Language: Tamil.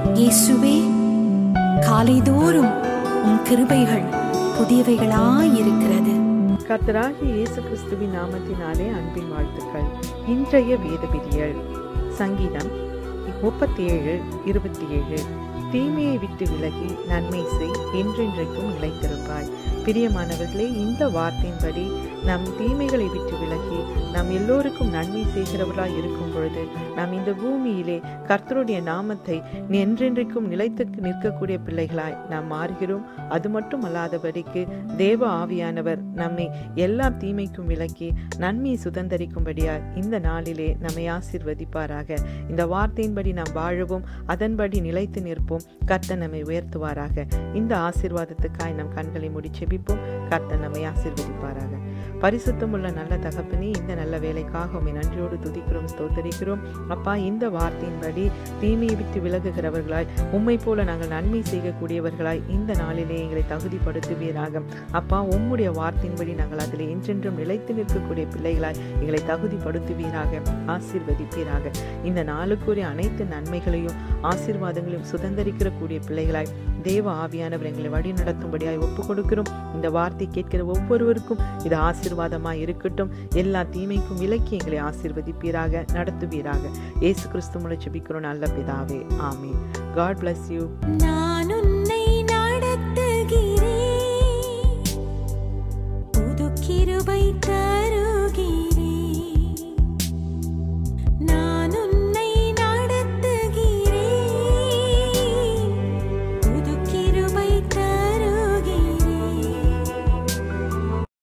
இயேசுவே காலைதோறும் உம் கிருபைகள் புதியவைகளாயிருக்கிறது கர்த்தராகிய இயேசு கிறிஸ்துவின் நாமத்தினாலே அன்பின் வாழ்த்துக்கள் இன்றைய வேத விதியல் சங்கீதம் முப்பத்தி ஏழு இருபத்தி ஏழு தீமையை விட்டு விலகி நன்மை செய் என்றென்றைக்கும் நிலைத்திருப்பாய் பிரியமானவர்களே இந்த வார்த்தையின்படி நம் தீமைகளை விட்டு விலகி நாம் எல்லோருக்கும் நன்மை செய்கிறவர்களாய் இருக்கும் பொழுது நாம் இந்த பூமியிலே கர்த்தருடைய நாமத்தை என்றென்றைக்கும் நிலைத்து நிற்கக்கூடிய பிள்ளைகளாய் நாம் மாறுகிறோம் அது மட்டும் அல்லாதபடிக்கு தேவ ஆவியானவர் நம்மை எல்லா தீமைக்கும் விலக்கி நன்மையை சுதந்தரிக்கும்படியாய் இந்த நாளிலே நம்மை ஆசிர்வதிப்பாராக இந்த வார்த்தையின்படி நாம் வாழவும் அதன்படி நிலைத்து நிற்போம் கர்த்தர் நம்மை உயர்த்துவாராக இந்த ஆசீர்வாதத்துக்காய் நம் கண்களை மூடி செபிப்போம் கர்த்தர் நம்மை ஆசீர்வதிப்பாராக பரிசுத்தமுள்ள நல்ல தகப்பனே இந்த நல்ல வேலைக்காக உம்மை நன்றியோடு துதிக்கிறோம் ஸ்தோத்தரிக்கிறோம் அப்பா இந்த வார்த்தையின்படி தீமையை விட்டு விலகுகிறவர்களாய் உம்மை போல நாங்கள் நன்மை செய்யக்கூடியவர்களாய் இந்த நாளிலே எங்களை தகுதிப்படுத்துவீராக அப்பா உம்முடைய வார்த்தையின்படி நாங்கள் அதில் என்றென்றும் நிலைத்து நிற்கக்கூடிய பிள்ளைகளாய் எங்களை தகுதிப்படுத்துவீராக ஆசீர்வதிப்பீராக இந்த நாளுக்குரிய அனைத்து நன்மைகளையும் ஆசீர்வாதங்களையும் சுதந்திரிக்கிற கூடிய பிள்ளைகளாய் தேவ ஆவியானவர் எங்களை வழி நடத்தும்படியாய் ஒப்பு கொடுக்கிறோம் இந்த வார்த்தை கேட்கிற ஒவ்வொருவருக்கும் இது ஆசீர்வாதமாய் இருக்கட்டும் எல்லா தீமைக்கும் விலக்கி எங்களை ஆசீர்வதிப்பீராக நடத்துவீராக இயேசு கிறிஸ்து மூலம் ஜெபிக்கிறோம் நல்ல பிதாவே ஆமே காட் bless யூ நான்